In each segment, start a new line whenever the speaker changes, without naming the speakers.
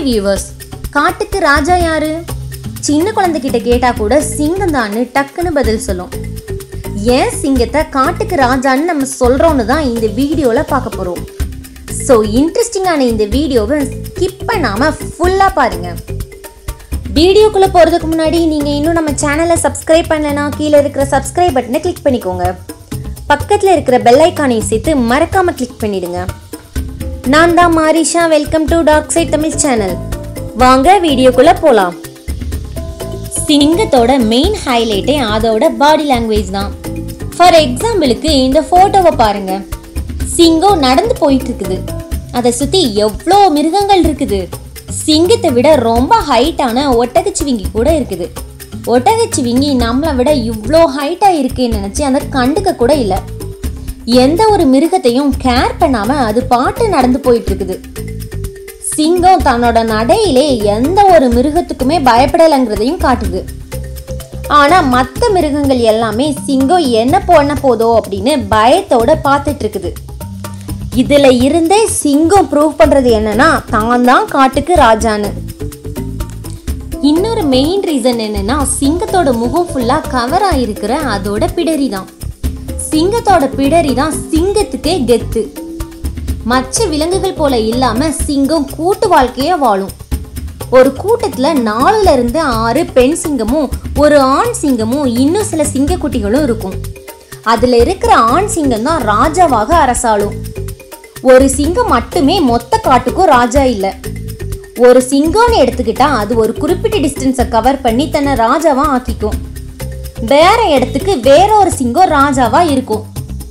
viewers காட்டுக்கு ராஜா யாரு சின்ன குழந்தைகிட்ட கேட்டா கூட சிங்கம் தான்னு டக்குன்னு பதில் சொல்லும் ஏன் சிங்கத்தை காட்டுக்கு ராஜான்னு நம்ம சொல்றோம்னு தான் இந்த வீடியோல பார்க்க போறோம் ஸோ இன்ட்ரெஸ்டிங்கான இந்த வீடியோவை ஸ்கிப் பண்ணாம ஃபுல்லா பாருங்க வீடியோக்குள்ள போறதுக்கு முன்னாடி நீங்க இன்னும் நம்ம சேனலை சப்ஸ்கிரைப் பண்ணலனா கீழே இருக்கிற சப்ஸ்கிரைப் பட்டனை கிளிக் பண்ணிக்கோங்க பக்கத்துல இருக்கிற பெல் ஐக்கானையும் சேர்த்து மறக்காம கிளிக் பண்ணிடுங்க நான் தான் Marisha welcome to dark side Tamil channel வாங்க வீடியோக்குள்ள போலாம் சிங்கத்தோட மெயின் ஹைலைட்டே அதோட பாடி லாங்குவேஜ் தான் ஃபார் எக்ஸாம்பிளுக்கு இந்த ஃபோட்டோவை பாருங்க சிங்கம் நடந்து போயிட்டு இருக்குது அதை சுத்தி எவ்வளோ மிருகங்கள் இருக்குது சிங்கத்தை விட ரொம்ப ஹைட்டான ஒட்டகச்சிவிங்கி கூட இருக்குது ஒட்டகச்சிவிங்கி நம்மளை விட இவ்வளோ ஹைட்டாக இருக்கேன்னு நினச்சி அதை கண்டுக்க கூட இல்லை எந்த ஒரு மிருகத்தையும் கேர் பண்ணாம அது பாட்டு நடந்து போயிட்டு இருக்குது சிங்கம் தன்னோட நடையிலே எந்த ஒரு மிருகத்துக்குமே பயப்படலைங்கிறதையும் காட்டுது ஆனா மற்ற மிருகங்கள் எல்லாமே சிங்கம் என்ன பண்ண போதோ அப்படின்னு பயத்தோட பார்த்துட்டு இருக்குது இதுல இருந்தே சிங்கம் ப்ரூவ் பண்றது என்னன்னா தான் தான் காட்டுக்கு ராஜான்னு இன்னொரு மெயின் ரீசன் என்னன்னா சிங்கத்தோட முகம் ஃபுல்லா கவர் ஆயிருக்கிற அதோட பிடரி தான் சிங்கத்தோட பிடரி தான் சிங்கத்துக்கே கெத்து மற்ற விலங்குகள் போல இல்லாம சிங்கம் கூட்டு வாழ்க்கைய வாழும் ஒரு கூட்டத்துல நாலுல இருந்து ஆறு பெண் சிங்கமும் ஒரு ஆண் சிங்கமும் இன்னும் சில சிங்கக்குட்டிகளும் இருக்கும் அதுல இருக்கிற ஆண் சிங்கம் தான் ராஜாவாக அரசாளும் ஒரு சிங்கம் மட்டுமே மொத்த காட்டுக்கும் ராஜா இல்ல ஒரு சிங்கம்னு எடுத்துக்கிட்டா அது ஒரு குறிப்பிட்ட டிஸ்டன்ஸை கவர் பண்ணி தன்னை ராஜாவா ஆக்கிக்கும் வேற இடத்துக்கு வேற ஒரு சிங்கம் ராஜாவா இருக்கும்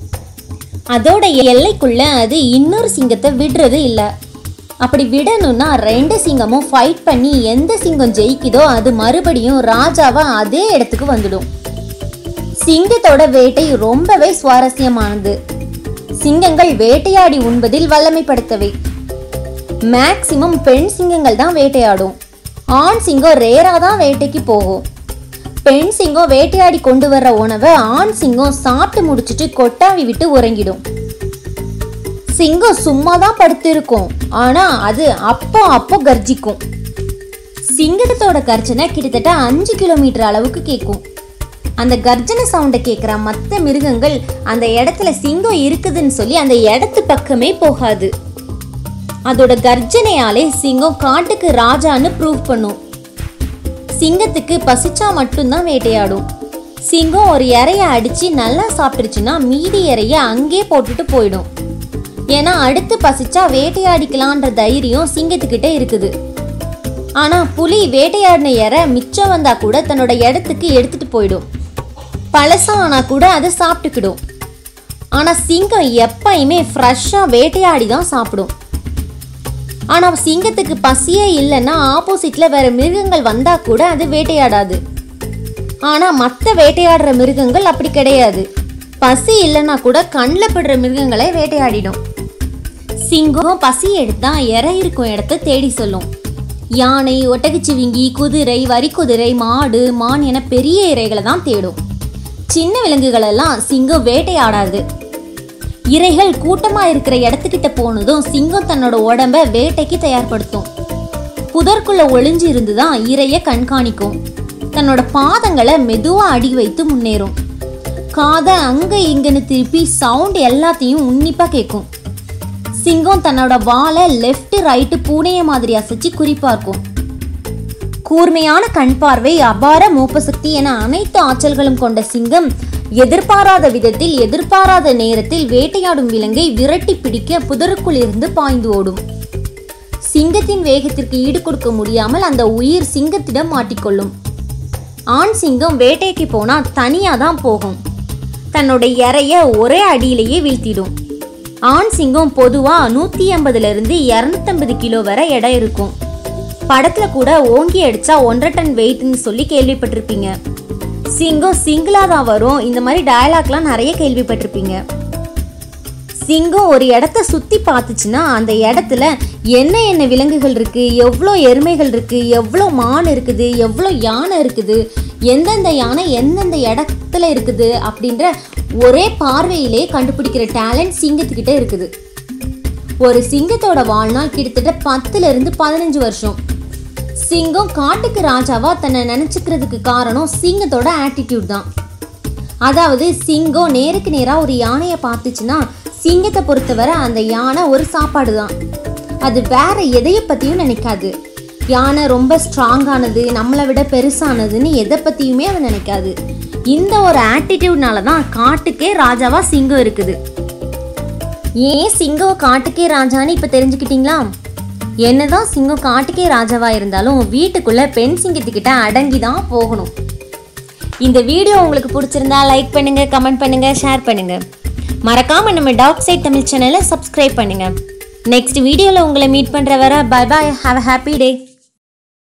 அதோட எல்லைக்குள்ள அது இன்னொரு சிங்கத்தை விடுறது இல்ல அப்படி விடணும்னா ரெண்டு சிங்கமும் ஃபைட் பண்ணி எந்த சிங்கம் ஜெயிக்குதோ அது மறுபடியும் ராஜாவா அதே இடத்துக்கு வந்துடும் சிங்கத்தோட வேட்டை ரொம்பவே சுவாரஸ்யமானது சிங்கங்கள் வேட்டையாடி உண்பதில் வல்லமைப்படுத்தவை மேக்சிமம் பெண் சிங்கங்கள் தான் வேட்டையாடும் ஆண் சிங்கம் ரேரா தான் வேட்டைக்கு போகும் பெண் சிங்கம் வேட்டையாடி கொண்டு வர்ற உணவை ஆண் சிங்கம் சாப்பிட்டு முடிச்சிட்டு கொட்டாவி விட்டு உறங்கிடும் சிங்கம் சும்மா தான் படுத்திருக்கும் ஆனா அது அப்போ அப்போ கர்ஜிக்கும் சிங்கத்தோட கர்ஜனை கிட்டத்தட்ட அஞ்சு கிலோமீட்டர் அளவுக்கு கேட்கும் அந்த கர்ஜனை சவுண்டை கேட்குற மற்ற மிருகங்கள் அந்த இடத்துல சிங்கம் இருக்குதுன்னு சொல்லி அந்த இடத்து பக்கமே போகாது அதோட கர்ஜனையாலே சிங்கம் காட்டுக்கு ராஜான்னு ப்ரூவ் பண்ணும் சிங்கத்துக்கு பசிச்சா மட்டும்தான் வேட்டையாடும் சிங்கம் ஒரு இறைய அடிச்சு நல்லா சாப்பிட்டுருச்சுன்னா மீதி இறைய அங்கேயே போட்டுட்டு போயிடும் ஏன்னா அடுத்து பசிச்சா வேட்டையாடிக்கலான்ற தைரியம் சிங்கத்துக்கிட்ட இருக்குது ஆனா புலி வேட்டையாடின இறை மிச்சம் வந்தா கூட தன்னோட இடத்துக்கு எடுத்துட்டு போயிடும் பழசா ஆனா கூட அதை சாப்பிட்டுக்கிடும் ஆனா சிங்கம் எப்பயுமே ஃப்ரெஷ்ஷாக வேட்டையாடி தான் சாப்பிடும் ஆனா சிங்கத்துக்கு பசியே இல்லைன்னா ஆப்போசிட்ல வேற மிருகங்கள் வந்தா கூட அது வேட்டையாடாது ஆனா மற்ற வேட்டையாடுற மிருகங்கள் அப்படி கிடையாது பசி இல்லைன்னா கூட கண்ணில் படுற மிருகங்களை வேட்டையாடிடும் சிங்கம் பசி எடுத்தா இறை இருக்கும் இடத்த தேடி சொல்லும் யானை ஒட்டகச்சிவிங்கி குதிரை வரிக்குதிரை மாடு மான் என பெரிய இறைகளை தான் தேடும் சின்ன விலங்குகளெல்லாம் சிங்கம் வேட்டையாடாது இரைகள் கூட்டமா இருக்கிற இடத்துக்கிட்ட போனதும் சிங்கம் தன்னோட உடம்ப வேட்டைக்கு தயார்படுத்தும் புதற்குள்ள ஒளிஞ்சு இருந்து தான் இரைய கண்காணிக்கும் தன்னோட பாதங்களை மெதுவா அடி வைத்து முன்னேறும் காதை அங்க இங்கன்னு திருப்பி சவுண்ட் எல்லாத்தையும் உன்னிப்பா கேட்கும் சிங்கம் தன்னோட வாலை லெஃப்ட் ரைட்டு பூனைய மாதிரி அசைச்சு குறிப்பார்க்கும் கூர்மையான கண் பார்வை அபார மூப்ப சக்தி என அனைத்து ஆற்றல்களும் கொண்ட சிங்கம் எதிர்பாராத விதத்தில் எதிர்பாராத நேரத்தில் வேட்டையாடும் விலங்கை விரட்டி பிடிக்க புதருக்குள் இருந்து பாய்ந்து ஓடும் சிங்கத்தின் வேகத்திற்கு ஈடு கொடுக்க முடியாமல் அந்த உயிர் சிங்கத்திடம் மாட்டிக்கொள்ளும் ஆண் சிங்கம் வேட்டைக்கு போனா தனியா தான் போகும் தன்னோட இறைய ஒரே அடியிலேயே வீழ்த்திடும் ஆண் சிங்கம் பொதுவா நூத்தி ஐம்பதுல இருந்து இரநூத்தம்பது கிலோ வரை எடை இருக்கும் படத்துல கூட ஓங்கி அடிச்சா ஒன்றரை டன் வெயிட்னு சொல்லி கேள்விப்பட்டிருப்பீங்க சிங்கம் சிங்கிளா தான் வரும் இந்த மாதிரி டயலாக்லாம் நிறைய கேள்விப்பட்டிருப்பீங்க சிங்கம் ஒரு இடத்த சுத்தி பார்த்துச்சுன்னா அந்த இடத்துல என்ன என்ன விலங்குகள் இருக்கு எவ்வளோ எருமைகள் இருக்கு எவ்வளோ மான் இருக்குது எவ்வளோ யானை இருக்குது எந்தெந்த யானை எந்தெந்த இடத்துல இருக்குது அப்படின்ற ஒரே பார்வையிலே கண்டுபிடிக்கிற டேலண்ட் சிங்கத்துக்கிட்ட இருக்குது ஒரு சிங்கத்தோட வாழ்நாள் கிட்டத்தட்ட பத்துல இருந்து பதினஞ்சு வருஷம் சிங்கம் காட்டுக்கு ராஜாவா தன்னை நினைச்சுக்கிறதுக்கு காரணம் சிங்கத்தோட ஆட்டிடியூட் தான் அதாவது சிங்கம் நேருக்கு நேரா ஒரு யானையை பார்த்துச்சுன்னா சிங்கத்தை பொறுத்தவரை அந்த யானை ஒரு சாப்பாடு தான் அது வேற எதைய பத்தியும் நினைக்காது யானை ரொம்ப ஸ்ட்ராங்கானது நம்மளை விட பெருசானதுன்னு எதை பத்தியுமே அது நினைக்காது இந்த ஒரு ஆட்டிடியூட்னால தான் காட்டுக்கே ராஜாவா சிங்கம் இருக்குது ஏன் சிங்கம் காட்டுக்கே ராஜான்னு இப்போ தெரிஞ்சுக்கிட்டீங்களா என்னதான் சிங்கம் காட்டுக்கே ராஜாவா இருந்தாலும் வீட்டுக்குள்ள பெண் சிங்கத்துக்கிட்ட அடங்கி தான் போகணும் இந்த வீடியோ உங்களுக்கு பிடிச்சிருந்தா லைக் பண்ணுங்க கமெண்ட் பண்ணுங்க ஷேர் பண்ணுங்க மறக்காம நம்ம டாக் சைட் தமிழ் சேனலை சப்ஸ்கிரைப் பண்ணுங்க நெக்ஸ்ட் வீடியோவில் உங்களை மீட் பண்ணுற வர bye bye have a happy day